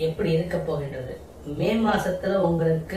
எப்படி இருக்க போகின்றது மே மாசத்துல உங்களுக்கு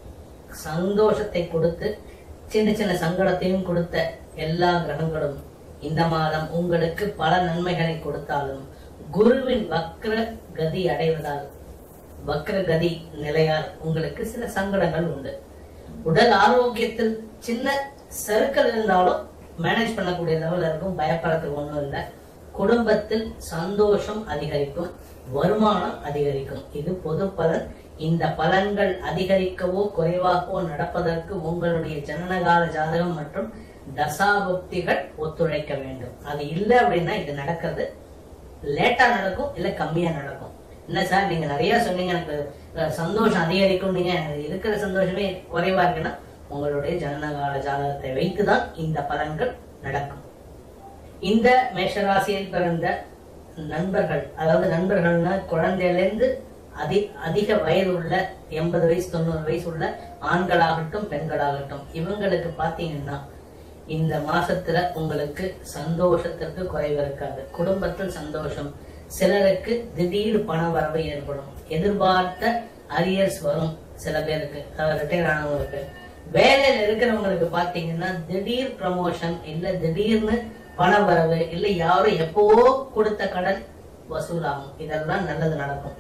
சந்தோஷத்தை கொடுத்து சின்ன சின்ன சங்கடத்தையும் கொடுத்த எல்லா கிரகங்களும் இந்த மாதம் உங்களுக்கு பல நன்மைகளை கொடுத்தாலும் குருவின் வக்ர கதி அடைவதால் வக்ர கதி நிலையால் உங்களுக்கு சில சங்கடங்கள் உண்டு உடல் ஆரோக்கியத்தில் சின்ன சறுக்கல் இருந்தாலும் மேனேஜ் பண்ணக்கூடிய லெவல்ல இருக்கும் பயப்படுறதுக்கு ஒண்ணும் இல்லை குடும்பத்தில் சந்தோஷம் அதிகரிக்கும் வருமானம் அதிகரிக்கும் இது பொது பலன் இந்த பலன்கள் அதிகரிக்கவோ குறைவாகவோ நடப்பதற்கு உங்களுடைய ஜனனகால ஜாதகம் மற்றும் தசாபுக்திகள் ஒத்துழைக்க வேண்டும் அது இல்லை அப்படின்னா இது நடக்கிறது லேட்டா நடக்கும் இல்ல கம்மியா நடக்கும் இல்ல சார் நீங்க நிறைய சொன்னீங்க எனக்கு அஹ், சந்தோஷம் அதிகரிக்கும் நீங்க எனக்கு இருக்கிற சந்தோஷமே குறைவா இருக்குன்னா உங்களுடைய ஜனனகால ஜாதகத்தை வைத்துதான் இந்த பலன்கள் நடக்கும் இந்த மேஷராசியில் பிறந்த நண்பர்கள் அதாவது நண்பர்கள்னா குழந்தையிலேருந்து அதி அதிக வயது உள்ள எண்பது வயசு தொண்ணூறு வயசு உள்ள ஆண்களாகட்டும் பெண்களாகட்டும் இவங்களுக்கு பாத்தீங்கன்னா இந்த மாசத்துல உங்களுக்கு சந்தோஷத்திற்கு குறைவு இருக்காது குடும்பத்தில் சந்தோஷம் சிலருக்கு திடீர் பண வரவு ஏற்படும் எதிர்பார்த்த அரியர்ஸ் வரும் சில பேருக்கு ரிட்டையர் ஆனவங்களுக்கு வேலையில இருக்கிறவங்களுக்கு பாத்தீங்கன்னா திடீர் ப்ரமோஷன் இல்ல திடீர்னு பண வரவு இல்ல யாரும் எப்பவோ கொடுத்த கடன் வசூலாகும் இதெல்லாம் நல்லது நடக்கும்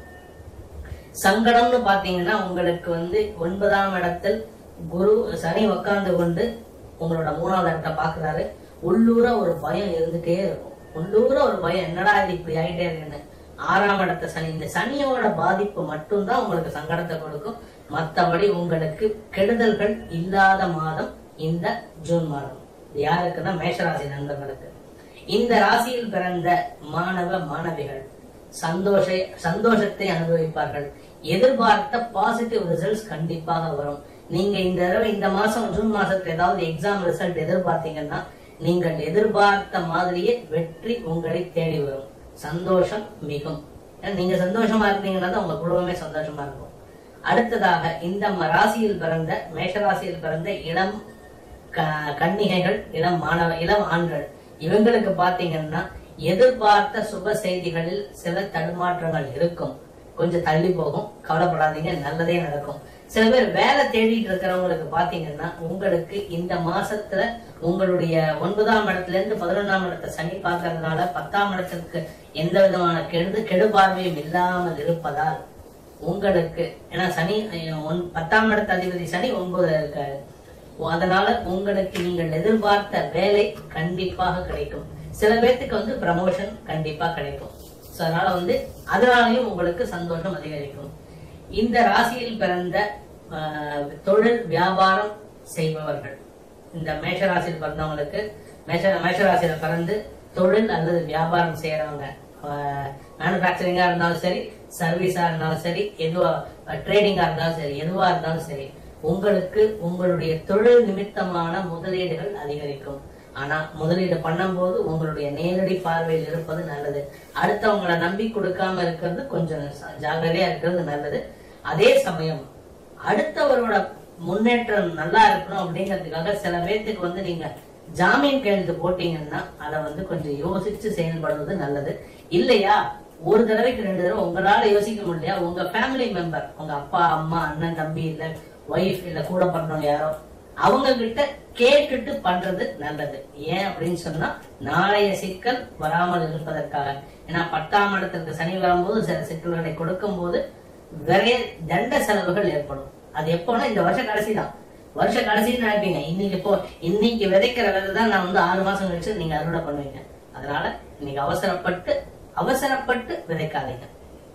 சங்கடம்னு பாத்தீங்கன்னா உங்களுக்கு வந்து ஒன்பதாம் இடத்தில் குரு சனி உட்கார்ந்து கொண்டு உங்களோட மூணாவது இடத்தை பாக்குறாரு உள்ளூர ஒரு பயம் இருந்துட்டே இருக்கும் உள்ளூர ஒரு பயம் என்னடா இது இப்படி ஆயிட்டே இருக்குன்னு ஆறாம் இடத்த சனி இந்த சனியோட பாதிப்பு மட்டும்தான் உங்களுக்கு சங்கடத்தை கொடுக்கும் மத்தபடி உங்களுக்கு கெடுதல்கள் இல்லாத மாதம் இந்த ஜூன் மாதம் இது யாருக்குன்னா மேஷராசி நண்பர்களுக்கு இந்த ராசியில் பிறந்த மாணவ மாணவிகள் சந்தோஷ சந்தோஷத்தை அனுபவிப்பார்கள் எதிர்பார்த்த பாசிட்டிவ் ரிசல்ட்ஸ் கண்டிப்பாக வரும் நீங்க இந்த தடவை இந்த மாசம் ஜூன் மாசத்துல ஏதாவது எக்ஸாம் ரிசல்ட் எதிர்பார்த்தீங்கன்னா நீங்கள் எதிர்பார்த்த மாதிரியே வெற்றி உங்களை தேடி வரும் சந்தோஷம் மிகும் ஏன்னா நீங்க சந்தோஷமா இருந்தீங்கன்னா தான் உங்க குடும்பமே சந்தோஷமா இருக்கும் அடுத்ததாக இந்த ம- ராசியில் பிறந்த மேஷராசியில் பிறந்த இளம் க- கன்னிகைகள் இளம் மாணவ இளம் ஆண்கள் இவங்களுக்கு பாத்தீங்கன்னா எதிர்பார்த்த சுப செய்திகளில் சில தடுமாற்றங்கள் இருக்கும் கொஞ்சம் தள்ளி போகும் கவலைப்படாதீங்க நல்லதே நடக்கும் சில பேர் வேலை தேடிட்டு இருக்கிறவங்களுக்கு பாத்தீங்கன்னா உங்களுக்கு இந்த மாசத்துல உங்களுடைய ஒன்பதாம் இடத்துல இருந்து பதினொன்றாம் இடத்தை சனி பார்க்கறதுனால பத்தாம் இடத்திற்கு எந்த விதமான கெடு கெடுபார்வையும் இல்லாமல் இருப்பதால் உங்களுக்கு ஏன்னா சனி அஹ், ஒன்- பத்தாம் இடத்து அதிபதி சனி ஒன்பதுல இருக்காரு ஓ, அதனால உங்களுக்கு நீங்கள் எதிர்பார்த்த வேலை கண்டிப்பாக கிடைக்கும் சில பேர்த்துக்கு வந்து ப்ரமோஷன் கண்டிப்பா கிடைக்கும் சோ அதனால வந்து அதனாலயும் உங்களுக்கு சந்தோஷம் அதிகரிக்கும் இந்த ராசியில் பிறந்த ஆஹ், தொழில் வியாபாரம் செய்பவர்கள் இந்த மேஷ ராசியில் பிறந்தவங்களுக்கு மேஷ மேஷராசியில பிறந்து தொழில் அல்லது வியாபாரம் செய்யறவங்க மேனுஃபேக்சரிங்கா இருந்தாலும் சரி சர்வீஸா இருந்தாலும் சரி எதுவா ட்ரேடிங்கா இருந்தாலும் சரி எதுவா இருந்தாலும் சரி உங்களுக்கு உங்களுடைய தொழில் நிமித்தமான முதலீடுகள் அதிகரிக்கும் ஆனா முதலீடு பண்ணும்போது உங்களுடைய நேரடி பார்வையில் இருப்பது நல்லது அடுத்தவங்களை நம்பி கொடுக்காம இருக்கிறது கொஞ்சம் ச- ஜாக்கிரதையா இருக்கிறது நல்லது அதே சமயம் அடுத்தவரோட முன்னேற்றம் நல்லா இருக்கணும் அப்படிங்கிறதுக்காக சில பேர்த்துக்கு வந்து நீங்க ஜாமீன் கையெழுத்து போட்டீங்கன்னா அதை வந்து கொஞ்சம் யோசிச்சு செயல்படுவது நல்லது இல்லையா ஒரு தடவைக்கு ரெண்டு தடவை உங்களால யோசிக்க முடியலையா உங்க ஃபேமிலி மெம்பர் உங்க அப்பா அம்மா அண்ணன் தம்பி இல்ல ஒய்ஃப் இல்ல கூட பண்றவங்க யாரோ அவங்க கிட்ட கேட்டுட்டு பண்றது நல்லது ஏன் அப்படின்னு சொன்னா நாளைய சிக்கல் வராமல் இருப்பதற்காக ஏன்னா பத்தாம் இடத்திற்கு சனி வரும்போது சில சிக்கல்களை கொடுக்கும் போது நிறைய தண்ட செலவுகள் ஏற்படும் அது எப்போனா இந்த வருஷ கடைசி தான் வருஷ கடைசின்னு நினைப்பீங்க இன்னைக்கு இப்போ இன்னைக்கு விதைக்கிற விதை தான் நான் வந்து ஆறு மாசம் கழிச்சு நீங்க அறுவடை பண்ணுவீங்க அதனால இன்னைக்கு அவசரப்பட்டு அவசரப்பட்டு விதைக்காதீங்க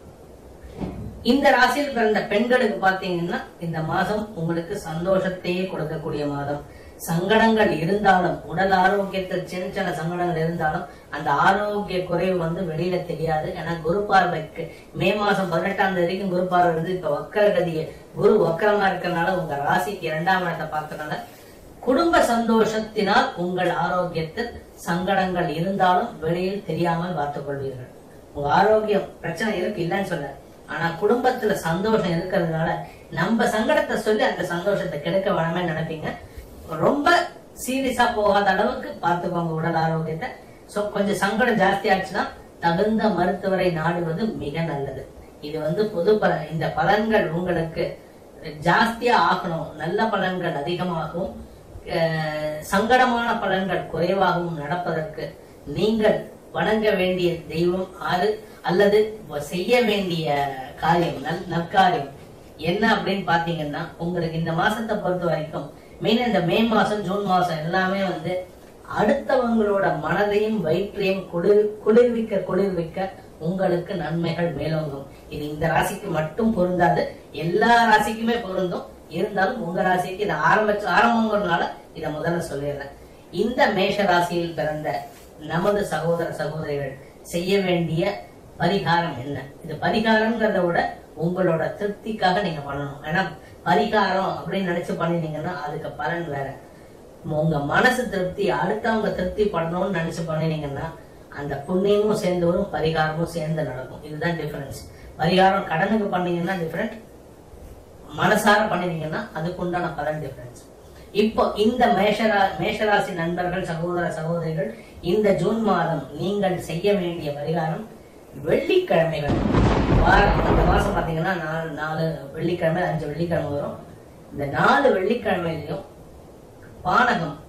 இந்த ராசியில் பிறந்த பெண்களுக்கு பாத்தீங்கன்னா இந்த மாதம் உங்களுக்கு சந்தோஷத்தையே கொடுக்கக்கூடிய மாதம் சங்கடங்கள் இருந்தாலும் உடல் ஆரோக்கியத்தில் சின்ன சின்ன சங்கடங்கள் இருந்தாலும் அந்த ஆரோக்கிய குறைவு வந்து வெளியில தெரியாது ஏன்னா குரு பார்வைக்கு மே மாசம் பதினெட்டாம் தேதி வரைக்கும் குரு பார்வை வந்து இப்ப வக்கரகதிய குரு வக்கரமா இருக்கறனால உங்க ராசிக்கு இரண்டாம் இடத்தை பார்த்தனால குடும்ப சந்தோஷத்தினால் உங்கள் ஆரோக்கியத்தில் சங்கடங்கள் இருந்தாலும் வெளியில் தெரியாமல் பார்த்துக் கொள்வீர்கள் உங்க ஆரோக்கியம் பிரச்சனை இருக்கு இல்லைன்னு சொல்ல ஆனா குடும்பத்துல சந்தோஷம் இருக்கிறதுனால நம்ம சங்கடத்தை சொல்லி அந்த சந்தோஷத்தை கெடுக்க வேணாமே நினைப்பீங்க ரொம்ப சீரியஸா போகாத அளவுக்கு பார்த்துக்கோங்க உடல் ஆரோக்கியத்தை சோ கொஞ்சம் சங்கடம் ஜாஸ்தி ஆச்சுன்னா தகுந்த மருத்துவரை நாடுவது மிக நல்லது இது வந்து பொது பலன் இந்த பலன்கள் உங்களுக்கு ஜாஸ்தியா ஆகணும் நல்ல பலன்கள் அதிகமாகவும் அஹ், சங்கடமான பலன்கள் குறைவாகவும் நடப்பதற்கு நீங்கள் வணங்க வேண்டிய தெய்வம் ஆறு அல்லது செய்ய வேண்டிய காரியம் நல் நற்காரியம் என்ன அப்படின்னு பாத்தீங்கன்னா உங்களுக்கு இந்த மாசத்தை பொறுத்த வரைக்கும் மெயினா இந்த மே மாசம் ஜூன் மாசம் எல்லாமே வந்து அடுத்தவங்களோட மனதையும் வயிற்றையும் குளிர் குளிர்விக்க குளிர்விக்க உங்களுக்கு நன்மைகள் மேலோங்கும் இது இந்த ராசிக்கு மட்டும் பொருந்தாது எல்லா ராசிக்குமே பொருந்தும் இருந்தாலும் உங்க ராசிக்கு இதை ஆரம்பிச்சு ஆரம்பங்கிறதுனால இதை முதல்ல சொல்லிடுறேன் இந்த மேஷ ராசியில் பிறந்த நமது சகோதர சகோதரிகள் செய்ய வேண்டிய பரிகாரம் என்ன இது பரிகாரம்ங்கிறத விட உங்களோட திருப்திக்காக நீங்க பண்ணணும் ஏன்னா பரிகாரம் அப்படின்னு நினைச்சு பண்ணினீங்கன்னா அதுக்கு பலன் வேற உங்க மனசு திருப்தி அடுத்தவங்க திருப்தி பண்ணணும்னு நினைச்சு பண்ணினீங்கன்னா அந்த புண்ணியமும் சேர்ந்து வரும் பரிகாரமும் சேர்ந்து நடக்கும் இதுதான் டிஃபரன்ஸ் பரிகாரம் கடனுக்கு பண்ணீங்கன்னா டிஃபரெண்ட் மனசார பண்ணினீங்கன்னா அதுக்கு உண்டான பலன் டிஃபரன்ஸ் இப்போ இந்த மேஷரா மேஷராசி நண்பர்கள் சகோதர சகோதரிகள் இந்த ஜூன் மாதம் நீங்கள் செய்ய வேண்டிய பரிகாரம் வெள்ளிக்கிழமைகள் வாரம் இந்த மாசம் பாத்தீங்கன்னா நாலு நாலு வெள்ளிக்கிழமை அஞ்சு வெள்ளிக்கிழமை வரும் இந்த நாலு வெள்ளிக்கிழமையிலையும் பானகம்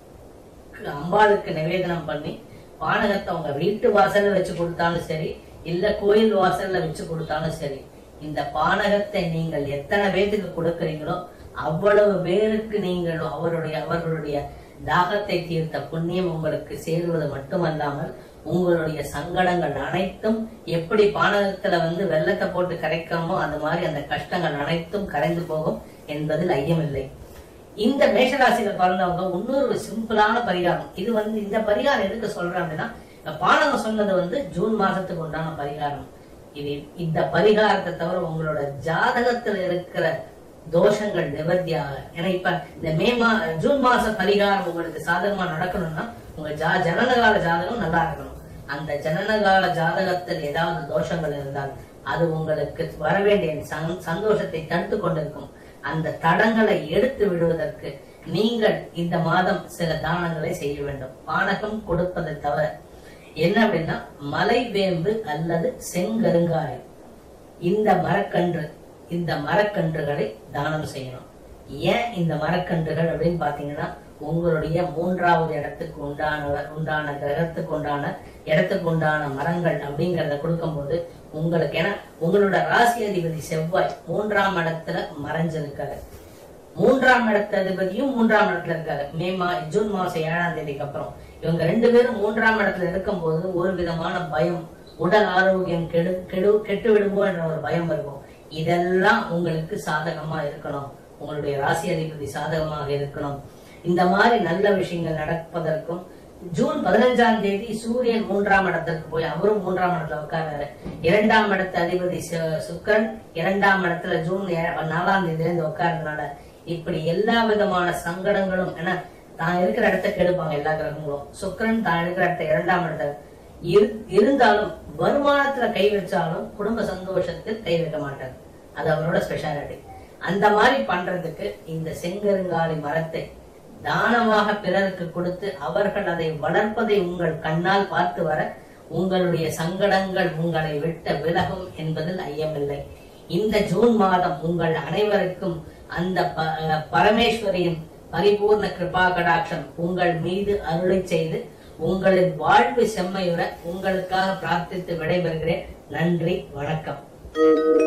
அம்பாளுக்கு நிவேதனம் பண்ணி பானகத்தை உங்க வீட்டு வாசல்ல வச்சு கொடுத்தாலும் சரி இல்ல கோயில் வாசல்ல வச்சு கொடுத்தாலும் சரி இந்த பானகத்தை நீங்கள் எத்தனை பேத்துக்கு கொடுக்கறீங்களோ அவ்வளவு பேருக்கு நீங்கள் அவருடைய அவர்களுடைய தாகத்தை தீர்த்த புண்ணியம் உங்களுக்கு சேருவது மட்டுமல்லாமல் உங்களுடைய சங்கடங்கள் அனைத்தும் எப்படி பானகத்துல வந்து வெள்ளத்தை போட்டு கரைக்காமோ அந்த மாதிரி அந்த கஷ்டங்கள் அனைத்தும் கரைந்து போகும் என்பதில் ஐயமில்லை இந்த மேஷராசியில பிறந்தவங்க இன்னொரு சிம்பிளான பரிகாரம் இது வந்து இந்த பரிகாரம் எதுக்கு சொல்றேன் அப்படின்னா இந்த பானகம் சொன்னது வந்து ஜூன் மாசத்துக்கு உண்டான பரிகாரம் இது இந்த பரிகாரத்தை தவிர உங்களோட ஜாதகத்துல இருக்கிற தோஷங்கள் நிவர்த்தியாக ஏன்னா இப்ப இந்த மே மா ஜூன் மாச பரிகாரம் உங்களுக்கு சாதகமா நடக்கணும்னா உங்க ஜா ஜனனகால ஜாதகம் நல்லா இருக்கணும் அந்த ஜனனகால ஜாதகத்தில் ஏதாவது தோஷங்கள் இருந்தால் அது உங்களுக்கு வர வேண்டிய சந்- சந்தோஷத்தை தடுத்து கொண்டிருக்கும் அந்த தடங்களை எடுத்து விடுவதற்கு நீங்கள் இந்த மாதம் சில தானங்களை செய்ய வேண்டும் பானகம் கொடுப்பதை தவிர என்ன அப்படின்னா மலை வேம்பு அல்லது செங்கருங்காயம் இந்த மரக்கன்று இந்த மரக்கன்றுகளை தானம் செய்யணும் ஏன் இந்த மரக்கன்றுகள் அப்படின்னு பாத்தீங்கன்னா உங்களுடைய மூன்றாவது இடத்துக்கு உண்டான உண்டான கிரகத்துக்கு உண்டான இடத்துக்கு உண்டான மரங்கள் அப்படிங்கறத கொடுக்கும்போது உங்களுக்கு ஏன்னா உங்களோட ராசி அதிபதி செவ்வாய் மூன்றாம் இடத்துல மறைஞ்சிருக்காரு மூன்றாம் இடத்து அதிபதியும் மூன்றாம் இடத்துல இருக்காரு மே மா ஜூன் மாசம் ஏழாம் தேதிக்கு அப்புறம் இவங்க ரெண்டு பேரும் மூன்றாம் இடத்துல இருக்கும்போது ஒரு விதமான பயம் உடல் ஆரோக்கியம் கெடு கெடு கெட்டு விடுமோ என்ற ஒரு பயம் இருக்கும் இதெல்லாம் உங்களுக்கு சாதகமா இருக்கணும் உங்களுடைய ராசி அதிபதி சாதகமாக இருக்கணும் இந்த மாதிரி நல்ல விஷயங்கள் நடப்பதற்கும் ஜூன் பதினஞ்சாம் தேதி சூரியன் மூன்றாம் இடத்திற்கு போய் அவரும் மூன்றாம் இடத்துல உட்கார்றாரு இரண்டாம் இடத்து அதிபதி சு- சுக்கிரன் இரண்டாம் இடத்துல ஜூன் ஏ- நாலாம் தேதியில இருந்து உட்கார்றதுனால இப்படி எல்லா விதமான சங்கடங்களும் ஏன்னா தான் இருக்கிற இடத்த கெடுப்பாங்க எல்லா கிரகங்களும் சுக்கிரன் தான் இருக்கிற இடத்த இரண்டாம் இடத்த இரு- இருந்தாலும் வருமானத்துல கை வச்சாலும் குடும்ப சந்தோஷத்தில் கை வைக்க மாட்டார் அது அவரோட ஸ்பெஷாலிட்டி அந்த மாதிரி பண்றதுக்கு இந்த செங்கருங்காலி மரத்தை தானமாக பிறருக்கு கொடுத்து அவர்கள் அதை வளர்ப்பதை உங்கள் கண்ணால் பார்த்து வர உங்களுடைய சங்கடங்கள் உங்களை விட்ட விலகும் என்பதில் ஐயமில்லை இந்த ஜூன் மாதம் உங்கள் அனைவருக்கும் அந்த ப- பரமேஸ்வரியின் பரிபூர்ண கிருபா கடாட்சம் உங்கள் மீது அருளை செய்து உங்களின் வாழ்வு செம்மையுற உங்களுக்காக பிரார்த்தித்து விடைபெறுகிறேன் நன்றி வணக்கம்